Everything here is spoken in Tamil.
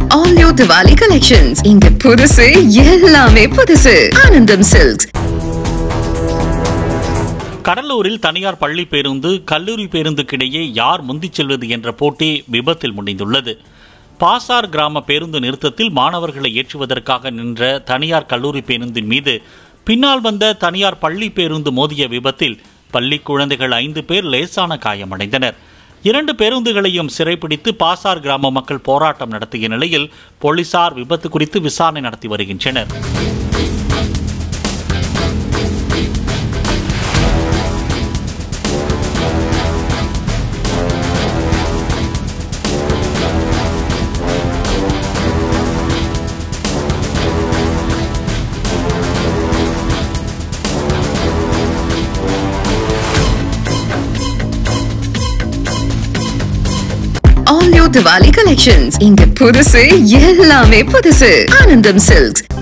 All new Diwali collections. இங்க புதுசு எல்லாமே புதுசு ஆனந்தம் சில்க்ஸ் கடலூரில் தனியார் பள்ளி பேருந்து கல்லூரி பேருந்துக்கிடையே யார் முந்திச் செல்வது என்ற போட்டி விபத்தில் முடிந்துள்ளது பாசார் கிராம பேருந்து நிறுத்தத்தில் மாணவர்களை ஏற்றுவதற்காக நின்ற தனியார் கல்லூரி பேருந்தின் மீது பின்னால் வந்த தனியார் பள்ளி பேருந்து மோதிய விபத்தில் பள்ளி குழந்தைகள் ஐந்து பேர் லேசான காயமடைந்தனர் இரண்டு பேருந்துகளையும் சிறைப்பிடித்து பாசார் கிராம மக்கள் போராட்டம் நடத்திய நிலையில் போலீசார் விபத்து குறித்து விசாரணை நடத்தி வருகின்றனர் All new Diwali collections. இங்க புதுசு எல்லாமே புதுசு ஆனந்தம் சில்க்ஸ்